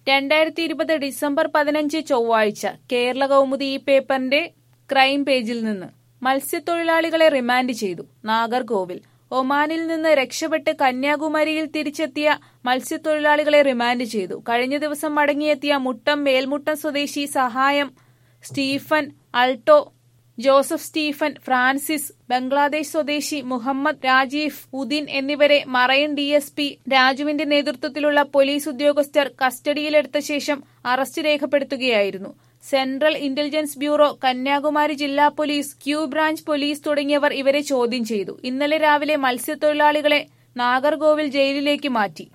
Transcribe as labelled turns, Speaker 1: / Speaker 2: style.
Speaker 1: രണ്ടായിരത്തി ഇരുപത് ഡിസംബർ പതിനഞ്ച് ചൊവ്വാഴ്ച കേരള കൗമുദി ഈ പേപ്പറിന്റെ ക്രൈം പേജിൽ നിന്ന് മത്സ്യത്തൊഴിലാളികളെ റിമാൻഡ് ചെയ്തു നാഗർകോവിൽ ഒമാനിൽ നിന്ന് രക്ഷപ്പെട്ട് കന്യാകുമാരിയിൽ തിരിച്ചെത്തിയ മത്സ്യത്തൊഴിലാളികളെ റിമാൻഡ് ചെയ്തു കഴിഞ്ഞ ദിവസം മടങ്ങിയെത്തിയ മുട്ടം മേൽമുട്ടം സ്വദേശി സഹായം Stephen Alto Joseph Stephen Francis Bangladesh സ്വദേശി മുഹമ്മദ് രാജീഫ് ഉദിൻ എന്നിവരെ മറൈൻ ഡിഎസ്പി രാജുവിന്റെ നേതൃത്വത്തിലുള്ള പോലീസ് ഉദ്യോഗസ്ഥർ കസ്റ്റഡിയിലെടുത്ത ശേഷം അറസ്റ്റ് രേഖപ്പെടുത്തുകയായിരുന്നു സെൻട്രൽ ഇന്റലിജൻസ് ബ്യൂറോ കന്യാകുമാരി ജില്ലാ പോലീസ് ക്യൂ ബ്രാഞ്ച് പോലീസ് തുടങ്ങിയവർ ഇവരെ ചോദ്യം ചെയ്തു ഇന്നലെ രാവിലെ മത്സ്യത്തൊഴിലാളികളെ നാഗർകോവിൽ ജയിലിലേക്ക് മാറ്റി